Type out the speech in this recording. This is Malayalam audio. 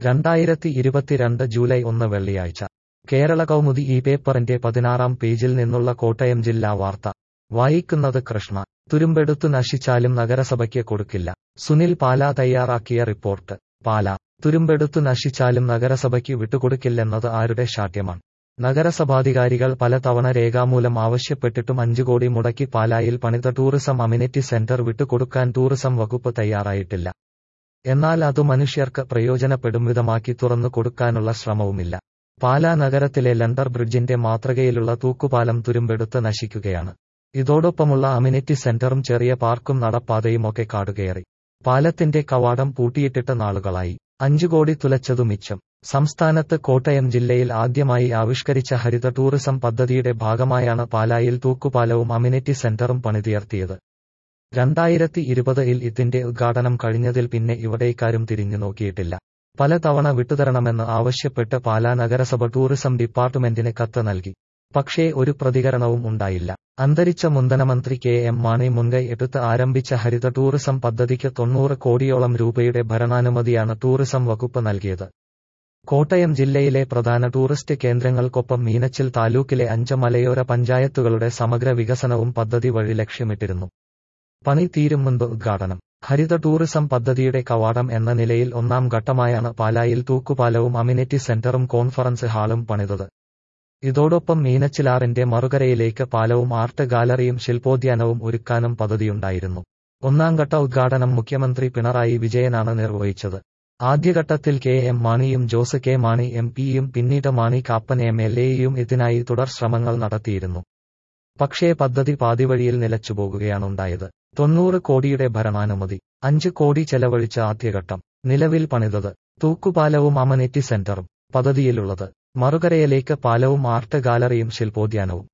രണ്ടായിരത്തി ഇരുപത്തിരണ്ട് ജൂലൈ ഒന്ന് വെള്ളിയാഴ്ച കേരള കൗമുദി ഈ പേപ്പറിന്റെ പതിനാറാം പേജിൽ നിന്നുള്ള കോട്ടയം ജില്ലാ വാർത്ത വായിക്കുന്നത് കൃഷ്ണ തുരുമ്പെടുത്തു നശിച്ചാലും നഗരസഭയ്ക്ക് കൊടുക്കില്ല സുനിൽ പാല തയ്യാറാക്കിയ റിപ്പോർട്ട് പാല തുരുമ്പെടുത്തു നശിച്ചാലും നഗരസഭയ്ക്ക് വിട്ടുകൊടുക്കില്ലെന്നത് ആരുടെ ശാഠ്യമാണ് നഗരസഭാധികാരികൾ പലതവണ രേഖാമൂലം ആവശ്യപ്പെട്ടിട്ടും അഞ്ചു കോടി മുടക്കി പാലായിൽ പണിത ടൂറിസം അമിനിറ്റി സെന്റർ വിട്ടുകൊടുക്കാൻ ടൂറിസം വകുപ്പ് തയ്യാറായിട്ടില്ല എന്നാൽ അതു മനുഷ്യർക്ക് പ്രയോജനപ്പെടും വിധമാക്കി തുറന്നു കൊടുക്കാനുള്ള ശ്രമവുമില്ല പാലാ നഗരത്തിലെ ലണ്ടർ ബ്രിഡ്ജിന്റെ മാതൃകയിലുള്ള തൂക്കുപാലം തുരുമ്പെടുത്ത് നശിക്കുകയാണ് ഇതോടൊപ്പമുള്ള അമിനിറ്റി സെന്ററും ചെറിയ പാർക്കും നടപ്പാതയുമൊക്കെ കാടുകയറി പാലത്തിന്റെ കവാടം പൂട്ടിയിട്ടിട്ട് നാളുകളായി അഞ്ചു കോടി തുലച്ചതു മിച്ചം സംസ്ഥാനത്ത് കോട്ടയം ജില്ലയിൽ ആദ്യമായി ആവിഷ്കരിച്ച ഹരിത ടൂറിസം പദ്ധതിയുടെ ഭാഗമായാണ് പാലായിൽ തൂക്കുപാലവും അമിനിറ്റി സെന്ററും പണിതുയർത്തിയത് രണ്ടായിരത്തി ഇരുപതിൽ ഇതിന്റെ ഉദ്ഘാടനം കഴിഞ്ഞതിൽ പിന്നെ ഇവിടേക്കാരും തിരിഞ്ഞു നോക്കിയിട്ടില്ല പലതവണ വിട്ടുതരണമെന്ന് ആവശ്യപ്പെട്ട് പാലാ നഗരസഭ ടൂറിസം ഡിപ്പാർട്ട്മെന്റിന് കത്ത് നൽകി പക്ഷേ ഒരു പ്രതികരണവും ഉണ്ടായില്ല അന്തരിച്ച മുന്തനമന്ത്രി കെ എം മാണി മുൻകൈ എടുത്ത് ആരംഭിച്ച ഹരിത ടൂറിസം പദ്ധതിക്ക് തൊണ്ണൂറ് കോടിയോളം രൂപയുടെ ഭരണാനുമതിയാണ് ടൂറിസം വകുപ്പ് നൽകിയത് കോട്ടയം ജില്ലയിലെ പ്രധാന ടൂറിസ്റ്റ് കേന്ദ്രങ്ങൾക്കൊപ്പം മീനച്ചിൽ താലൂക്കിലെ അഞ്ച് മലയോര പഞ്ചായത്തുകളുടെ സമഗ്ര വികസനവും പദ്ധതി വഴി ലക്ഷ്യമിട്ടിരുന്നു പണി തീരും മുൻപ് ഉദ്ഘാടനം ഹരിത ടൂറിസം പദ്ധതിയുടെ കവാടം എന്ന നിലയിൽ ഒന്നാം ഘട്ടമായാണ് പാലായിൽ തൂക്കുപാലവും അമിനിറ്റി സെന്ററും കോൺഫറൻസ് ഹാളും പണിതത് ഇതോടൊപ്പം മീനച്ചിലാറിന്റെ മറുകരയിലേക്ക് പാലവും ആർട്ട് ഗാലറിയും ശില്പോദ്യാനവും ഒരുക്കാനും പദ്ധതിയുണ്ടായിരുന്നു ഒന്നാം ഘട്ട ഉദ്ഘാടനം മുഖ്യമന്ത്രി പിണറായി വിജയനാണ് നിർവഹിച്ചത് ആദ്യഘട്ടത്തിൽ കെ എം മാണിയും ജോസ് കെ മാണി എം പിയും പിന്നീട് മാണി കാപ്പൻ എം എൽ എയും ഇതിനായി തുടർ ശ്രമങ്ങൾ നടത്തിയിരുന്നു പക്ഷേ പദ്ധതി പാതിവഴിയിൽ നിലച്ചുപോകുകയാണുണ്ടായത് തൊണ്ണൂറ് കോടിയുടെ ഭരണാനുമതി അഞ്ച് കോടി ചെലവഴിച്ച ആദ്യഘട്ടം നിലവിൽ പണിതത് തൂക്കുപാലവും അമനിറ്റി സെന്ററും പദ്ധതിയിലുള്ളത് മറുകരയിലേക്ക് പാലവും ആർട്ട് ഗാലറിയും ശില്പോദ്യാനവും